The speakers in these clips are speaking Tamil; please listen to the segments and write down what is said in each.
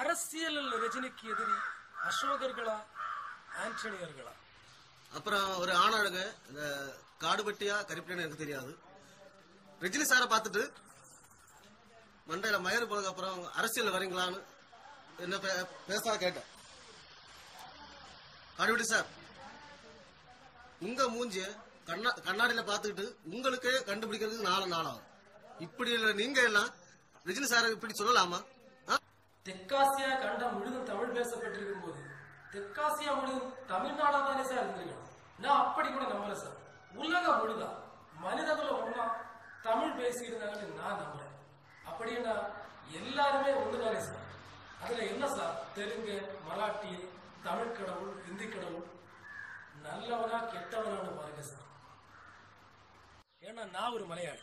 அரசியலில் ரஜினிக்கு எதிரி அசோகர்களா ஆண்டனியர்களா அப்புறம் ஒரு ஆணழக இந்த காடுபட்டியா கரிப்பட்டியா எனக்கு தெரியாது ரஜினி சாரை பார்த்துட்டு மண்டையில மயிறு போனதுக்கு அப்புறம் அரசியல் வரீங்களான்னு என்ன பே- பேச கேட்டேன் காடுபட்டி சார் உங்க மூஞ்சிய கண்ணா கண்ணாடியில பார்த்துக்கிட்டு உங்களுக்கே கண்டுபிடிக்கிறதுக்கு நாலு நாளாகும் இப்படி இல்ல நீங்க எல்லாம் ரஜினி சாரை இப்படி சொல்லலாமா ஆ? தெற்காசியா கண்டம் முழுதும் தமிழ் பேசப்பட்டிருக்கும் போது தெற்காசியா முழுதும் தமிழ்நாடா தானே சார் இருந்திருக்கணும் நான் அப்படி கூட நம்பல சார் உலகம் முழுதா மனிதகுலம் ஒண்ணா தமிழ் பேசியிருந்தாங்கன்னு நான் நம்புறேன் அப்படின்னா எல்லாருமே ஒண்ணுதானே சார் அதுல என்ன சார் தெலுங்கு மராட்டி தமிழ் கடவுள் ஹிந்தி கடவுள் நல்லவனா கெட்டவனான்னு பாருங்க சார் ஏன்னா நான் ஒரு மலையாளி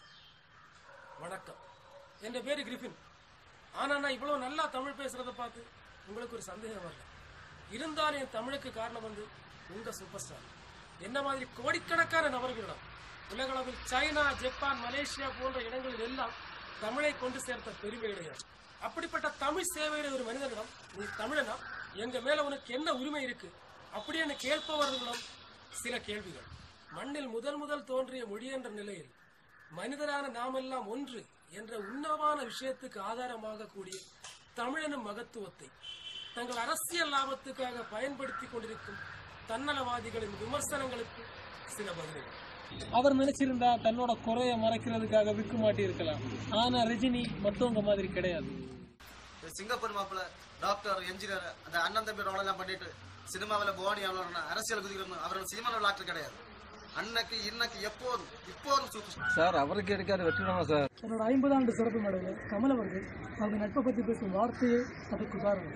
வணக்கம் என் பேரு கிரிஃபின் ஆனா நான் இவ்வளவு நல்லா தமிழ் பேசுறத பார்த்து உங்களுக்கு ஒரு சந்தேகம் வரல இருந்தாலும் என் தமிழுக்கு காரணம் வந்து உங்க சூப்பர் ஸ்டார் என்ன மாதிரி கோடிக்கணக்கான நபர்களிடம் உலகளவில் சைனா ஜப்பான் மலேசியா போன்ற இடங்களில் எல்லாம் தமிழை கொண்டு சேர்த்த பெருமையுடையவர் அப்படிப்பட்ட தமிழ் சேவையுடைய ஒரு மனிதனிடம் நீ தமிழனா எங்க மேல உனக்கு என்ன உரிமை இருக்கு அப்படின்னு கேட்பவர்களிடம் சில கேள்விகள் மண்ணில் முதல் முதல் தோன்றிய மொழி என்ற நிலையில் மனிதரான நாமெல்லாம் ஒன்று என்ற உன்னதமான விஷயத்துக்கு ஆதாரமாக கூடிய தமிழனும் மகத்துவத்தை தங்கள் அரசியல் லாபத்துக்காக பயன்படுத்திக் கொண்டிருக்கும் தன்னலவாதிகளின் விமர்சனங்களுக்கு சில பதில்கள் அவர் நினைச்சிருந்தா தன்னோட குறைய மறைக்கிறதுக்காக விற்க மாட்டிருக்கலாம் ஆனா ரஜினி மத்தவங்க மாதிரி கிடையாது இந்த சிங்கப்பூர் மாப்பிள்ள டாக்டர் என்ஜினியர் அந்த அண்ணன் தம்பி ரோல் எல்லாம் பண்ணிட்டு சினிமாவில் போனி அவ்வளோ அரசியல் குதிக்கணும் அவர்கள் சினிமாவில் விளையாட்டு கிடையாது அன்னைக்கு இன்னைக்கு எப்போதும் இப்போதும் சூப்பர் ஸ்டார் சார் அவருக்கு எடுக்காது வெற்றிடமா சார் தன்னோட ஐம்பது ஆண்டு சிறப்பு மேடையில் கமல் அவர்கள் அவங்க நட்பை பற்றி பேசும் வார்த்தையே அதுக்கு உதாரணம்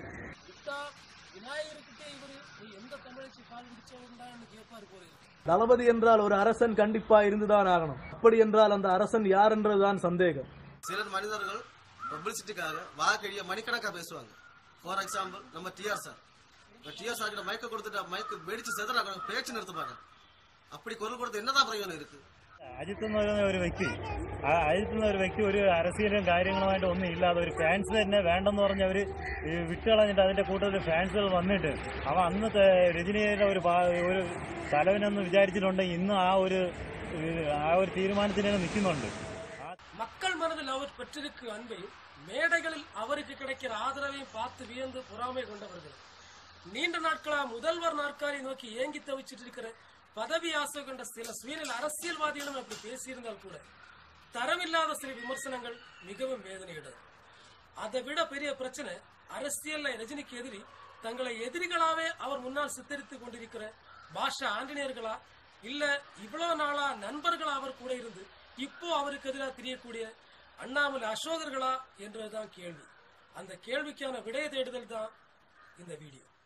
விநாயகர்கிட்டே இவரு நீ எந்த தமிழுக்கு கால் பிடிச்சவன்டான்னு கேட்பாரு போறீங்க தளபதி என்றால் ஒரு அரசன் கண்டிப்பா இருந்துதான் ஆகணும் அப்படி என்றால் அந்த அரசன் யார் என்றுதான் சந்தேகம் சிலர் மனிதர்கள் பப்ளிசிட்டிக்காக வாக்கடிய மணிக்கணக்கா பேசுவாங்க ஃபார் எக்ஸாம்பிள் நம்ம டிஆர் சார் டிஆர் சார் கிட்ட மைக்க கொடுத்துட்டு மைக்கு வெடிச்சு செதற பேச்சு நிறுத்துப்பாங்க அப்படி குரல் கொடுத்து என்னதான் பிரயோஜனம் இருக்கு അജിത്ത് എന്ന് പറയുന്ന ഒരു വ്യക്തി ആ അജിത്ത് എന്ന ഒരു വ്യക്തി ഒരു അരസിയലും കാര്യങ്ങളുമായിട്ട് ഒന്നും ഇല്ലാതെ ഒരു ഫാൻസ് തന്നെ വേണ്ടെന്ന് പറഞ്ഞ് അവർ വിട്ടുകളഞ്ഞിട്ട് അതിന്റെ കൂട്ടത്തിൽ ഫാൻസുകൾ വന്നിട്ട് അവ അന്ന് ത- രജനീയുടെ ഒരു പാ- ഒരു തലവനെന്ന് വിചാരിച്ചിട്ടുണ്ടെങ്കിൽ ഇന്ന് ആ ഒരു ഏഹ്, ആ ഒരു തീരുമാനത്തിന് തന്നെ നിൽക്കുന്നുണ്ട് மக்கள் மனதில் அவர் பெற்றிருக்கும் அன்பையும் மேடைகளில் அவருக்கு கிடைக்கிற ஆதரவையும் பார்த்து வியந்து பொறாமை கொண்டவர்கள் நீண்ட நாட்களா முதல்வர் நாற்காலி நோக்கி ஏங்கி தவிச்சிட்டு இருக்கிற பதவி ஆசை கொண்ட சில சுயநில அரசியல்வாதிகளும் அப்படி பேசியிருந்தால் கூட தரமில்லாத சில விமர்சனங்கள் மிகவும் வேதனையிடும் அதை விட பெரிய பிரச்சனை அரசியல்ல ரஜினிக்கு எதிரி தங்களை எதிரிகளாவே அவர் முன்னால் சித்தரித்துக் கொண்டிருக்கிற பாஷா ஆஞ்சநேயர்களா இல்ல இவ்வளவு நாளா நண்பர்களா அவர் கூட இருந்து இப்போ அவருக்கு எதிராக தெரியக்கூடிய அண்ணாமலை அசோகர்களா என்றதுதான் கேள்வி அந்த கேள்விக்கான விடை தேடுதல் தான் இந்த வீடியோ